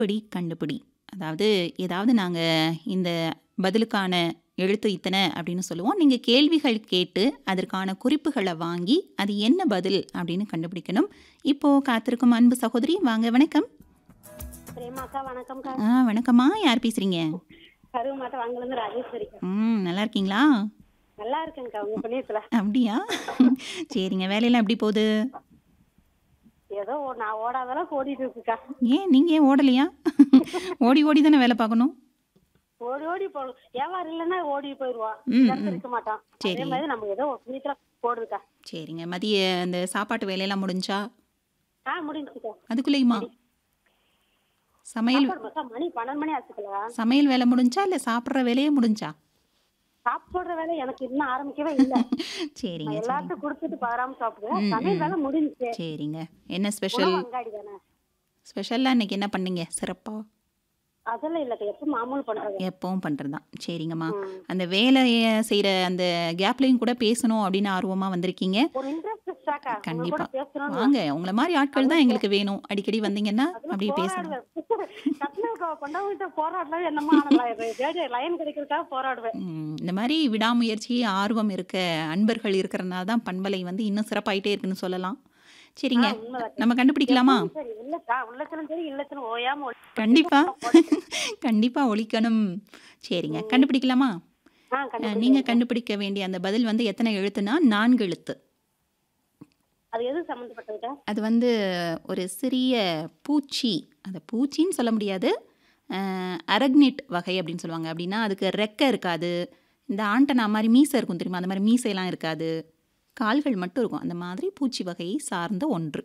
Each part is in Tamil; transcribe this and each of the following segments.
பிடி கண்டுபிடி அதாவது ஏதாவது நாங்கள் இந்த பதிலுக்கான எழுத்து இத்தனை அப்படின்னு சொல்லுவோம் நீங்கள் கேள்விகள் கேட்டு அதற்கான குறிப்புகளை வாங்கி அது என்ன பதில் அப்படின்னு கண்டுபிடிக்கணும் இப்போ காத்திருக்கும் அன்பு சகோதரி வாங்க வணக்கம் பிரேமாக்கா வணக்கம்க்கா ஆ வணக்கம்மா யார் பேசுறீங்க கருவு மாட்டம் வாங்கலேருந்து ராஜேஸ்வரிக்கா ம் நல்லா இருக்கீங்களா நல்லா இருக்கேங்க்கா உங்க புண்ணியத்துல அப்படியா சரிங்க வேலையெல்லாம் எப்படி போகுது ஏதோ ஓ- நான் ஓடாதெல்லாம் ஓடிட்டு இருக்குக்கா ஏன் நீங்கள் ஏன் ஓடலையா ஓடி ஓடி தானே வேலை பார்க்கணும் ஓடி ஓடி போடும் வியாபாரம் இல்லைன்னா ஓடி போயிடுவான் ம், இடத்துல ம். இருக்க மாட்டான் சரி. அதே மாதிரி நம்ம ஏதோ ஒரு புண்ணியத்துல போடுதுக்கா சரிங்க மதிய அந்த சாப்பாட்டு வேலையெல்லாம் முடிஞ்சா ஆ முடிஞ்சுக்கா அதுக்குள்ளேயுமா சமையல் சாப்பாடு மக்கா மணி பன்னெண்டு மணி ஆச்சுக்கலா சமையல் வேலை முடிஞ்சா இல்லை சாப்பிட்ற வேலையே முடிஞ்சா சாப்பிடுற வேலை எனக்கு இன்னும் ஆரம்பிக்கவே இல்ல சரிங்க நான் சரி எல்லாத்தையும் கொடுத்துட்டு பாராம சாப்பிடுவேன் ம், சமையல் ம். வேலை முடிஞ்சுச்சு சரிங்க என்ன ஸ்பெஷல் உணவு அங்காடி தானே ஸ்பெஷலாக இன்னைக்கு என்ன பண்ணீங்க சிறப்பா அதெல்லாம் இல்லக்கா எப்ப மாமூல் பண்றது எப்பவும் பண்ணுறது தான் சரிங்கம்மா ம். அந்த வேலையை செய்கிற அந்த கேப்லையும் கூட பேசணும் அப்படின்னு ஆர்வமாக வந்திருக்கீங்க ஒரு இன்ட்ரெஸ்ட் ஸ்டாக்கா உங்க கண்டிப்பா. கூட பேசணும்னு வாங்க உங்களை மாதிரி ஆட்கள் தான் எங்களுக்கு வேணும் அடிக்கடி வந்தீங்கன்னா அதெல்லாம் அப்படியே பேசணும் போராடுவேன் கட்டின கொண்டவங்கிட்ட போராடலாம் என்னமா லைன் கிடைக்கிறதுக்காக போராடுவேன் ம், இந்த மாதிரி விடாமுயற்சி ஆர்வம் இருக்க அன்பர்கள் இருக்கிறனால தான் பண்பலை வந்து இன்னும் சிறப்பாயிட்டே இருக்குன்னு சொல்லலாம் சரிங்க ஆ, உண்மைதான். நம்ம கண்டுபிடிக்கலாமா சரி இல்லக்கா உள்ளத்திலும் சரி இல்லத்திலும் ஓயாம ஒளி- கண்டிப்பா கண்டிப்பா ஒழிக்கணும் சரிங்க கண்டுபிடிக்கலாமா ஆ அஹ், கண்டிப்பா நீங்க கண்டுபிடிக்க வேண்டிய அந்த பதில் வந்து எத்தனை எழுத்துனா நான்கு எழுத்து அது எது சம்மந்தப்பட்டதுக்கா அது வந்து ஒரு சிறிய பூச்சி அந்த பூச்சின்னு சொல்ல முடியாது அரக்னிட் வகை அப்படின்னு சொல்லுவாங்க அப்படின்னா அதுக்கு ரெக்கை இருக்காது இந்த ஆண்டனா மாதிரி மீசை இருக்கும் தெரியுமா அந்த மாதிரி மீசையெல்லாம் இருக்காது கால்கள் மட்டும் இருக்கும் அந்த மாதிரி பூச்சி வகையை சார்ந்த ஒன்று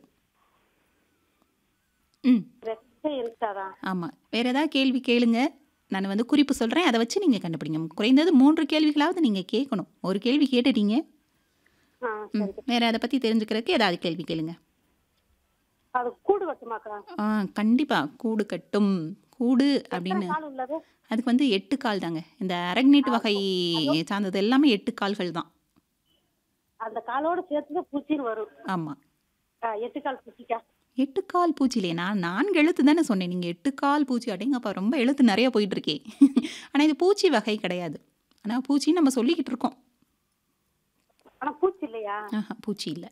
ம் ரெக்கை இருக்காதா ஆமாம் வேறு ஏதாவது கேள்வி கேளுங்க நான் வந்து குறிப்பு சொல்கிறேன் அதை வச்சு நீங்கள் கண்டுபிடிங்க குறைந்தது மூன்று கேள்விகளாவது நீங்கள் கேட்கணும் ஒரு கேள்வி கேட்டுட்டீங்க ஆ ம் சரி வேறு அதை பற்றி தெரிஞ்சுக்கிறதுக்கு ஏதாவது கேள்வி கேளுங்க அது கூடு கட்டுமாக்கா ஆ கண்டிப்பாக கூடு கட்டும் கூடு எத்தனை அப்படின்னு கால் உள்ளது அதுக்கு வந்து எட்டு கால் தாங்க இந்த அரக்னீட் வகை சார்ந்தது எல்லாமே எட்டு கால்கள் தான் அந்த காலோட சேர்த்து பூச்சின்னு வரும் ஆமாம் ஆ, எட்டு கால் பூச்சிக்கா எட்டு கால் பூச்சிலே நான் நான்கு எழுத்து தானே சொன்னேன் நீங்கள் எட்டு கால் பூச்சி அடேங்கப்பா ரொம்ப எழுத்து நிறைய போயிட்டு இருக்கே ஆனால் இது பூச்சி வகை கிடையாது ஆனால் பூச்சின்னு நம்ம சொல்லிக்கிட்டு இருக்கோம் ஆனா பூச்சி இல்லையா ஆஹா பூச்சி இல்லை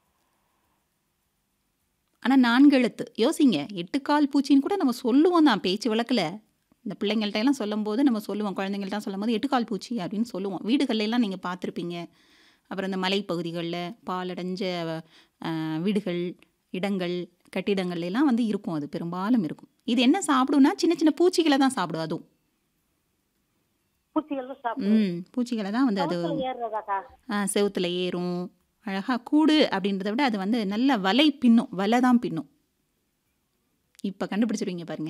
ஆனால் நான்கு எழுத்து யோசிங்க எட்டு கால் பூச்சின்னு கூட நம்ம சொல்லுவோம் தான் பேச்சு வழக்கில் இந்த பிள்ளைங்கள்ட்ட எல்லாம் சொல்லும்போது நம்ம சொல்லுவோம் குழந்தைங்கள்ட்ட சொல்லும்போது எட்டு கால் பூச்சி அப்படின்னு சொல்லுவோம் வீடுகள்ல எல்லாம் நீங்கள் பார்த்துருப்பீங்க அப்புறம் இந்த மலைப்பகுதிகளில் பாலடைஞ்ச அஹ், வீடுகள் இடங்கள் கட்டிடங்கள்ல எல்லாம் வந்து இருக்கும் அது பெரும்பாலும் இருக்கும் இது என்ன சாப்பிடும்னா சின்ன சின்ன பூச்சிகளை தான் சாப்பிடும் அதுவும் பூச்சிகள் தான் சாப்பிடும் ம் பூச்சிகளை தான் வந்து அது கவுத்துல ஏறுறதாக்கா ஆ, செவுத்துல ஏறும் அழகாக கூடு அப்படின்றத விட அது வந்து நல்ல வலை பின்னும் வலை தான் பின்னும் இப்போ கண்டுபிடிச்சிருவீங்க பாருங்க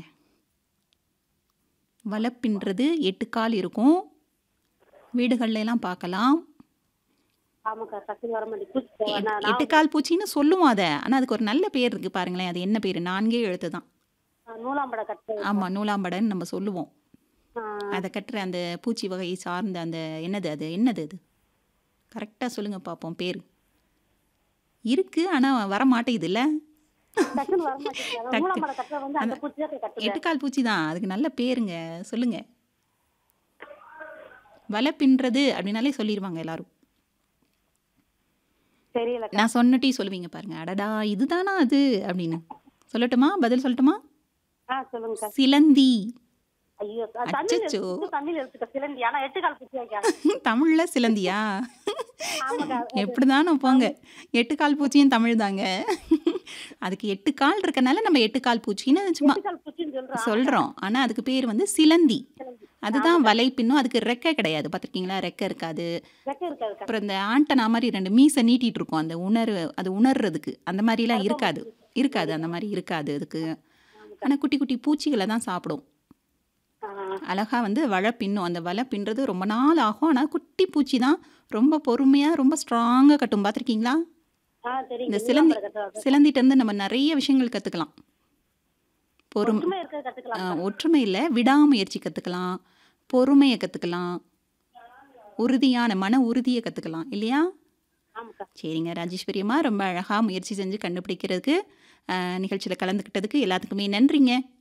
வலை பின்னுறது எட்டு கால் இருக்கும் வீடுகள்ல எல்லாம் பார்க்கலாம் ஆமாக்கா டக்குனு வர மாட்டேங்குது பூச்சி எட்- நான் நான் எட்டு கால் பூச்சின்னு சொல்லுவோம் அதை ஆனால் அதுக்கு ஒரு நல்ல பேர் இருக்கு பாருங்களேன் அது என்ன பேர் நான்கே எழுத்து தான் நூலாம்பட கட்டு ஆமாம் நூலாம்படன்னு நம்ம சொல்லுவோம் ஆ, அதை கட்டுற அந்த பூச்சி வகையை சார்ந்த அந்த என்னது அது என்னது அது கரெக்டாக சொல்லுங்க பார்ப்போம் பேர் இருக்கு ஆனால் வர மாட்டேங்குது இல்லை டக்குனு வர மாட்டேங்குது அதான் நூலாம்பட கட்டுல வந்து அந்த பூச்சி தான் கட்டுது எட்டுக்கால் பூச்சி தான் அதுக்கு நல்ல பேருங்க சொல்லுங்க வலை பின்றது அப்படின்னாலே சொல்லிடுவாங்க எல்லாரும் தெரியல நான் சொன்னட்டி சொல்லுவீங்க பாருங்க அடடா இதுதானா அது அப்படின்னு சொல்லட்டுமா பதில் சொல்லட்டுமா ஆ சொல்லுங்கக்கா சிலந்தி ஐயோ அ- தமிழ் அச்சச்சோ. எழுத்து, தமிழ் எழுத்துக்க சிலந்தி ஆனா எட்டு கால் பூச்சி வைக்காங்க தமிழ்ல சிலந்தியா ஆமாக்கா எப்படிதானோ போங்க எட்டு கால் பூச்சியும் தமிழ் தாங்க அதுக்கு எட்டு கால் இருக்கனால நம்ம எட்டு கால் பூச்சின்னு சும்மா எட்டு கால் பூச்சின்னு சொல்றான் சொல்றோம் ஆனா அதுக்கு பேர் வந்து சிலந்தி சிலந்தி. அதுதான் வலை பின்னும் அதுக்கு ரெக்கை கிடையாது பார்த்துருக்கீங்களா ரெக்கை இருக்காது ரெக்கை இருக்காதுக்கா அப்புறம் இந்த ஆண்டனா மாதிரி ரெண்டு மீசை நீட்டிட்டு இருக்கும் அந்த உணர்வு அது உணர்றதுக்கு அந்த மாதிரிலாம் இருக்காது இருக்காது அந்த மாதிரி இருக்காது அதுக்கு ஆனால் குட்டி குட்டி பூச்சிகளை தான் சாப்பிடும் ஆ, அழகா வந்து வலை பின்னும் அந்த வலை பின்னுறது ரொம்ப நாள் ஆகும் ஆனால் குட்டி பூச்சி தான் ரொம்ப பொறுமையாக ரொம்ப ஸ்ட்ராங்காக கட்டும் பார்த்துருக்கீங்களா ஆ தெரியும் இந்த சிலந்தி நூலாம்பட கட்டு சிலந்திட்ட இருந்து நம்ம நிறைய விஷயங்கள் கற்றுக்கலாம் பொறுமை ஒற்றுமை இருக்கிறது கத்துக்கலாம் ஒற்றுமை இல்லை விடாமுயற்சி கற்றுக்கலாம் பொறுமையை கற்றுக்கலாம் உறுதியான மன உறுதியை கற்றுக்கலாம் இல்லையா ஆமாக்கா சரிங்க ராஜேஸ்வரியம்மா ரொம்ப அழகாக முயற்சி செஞ்சு கண்டுபிடிக்கிறதுக்கு நிகழ்ச்சியில் கலந்துக்கிட்டதுக்கு எல்லாத்துக்குமே நன்றிங்க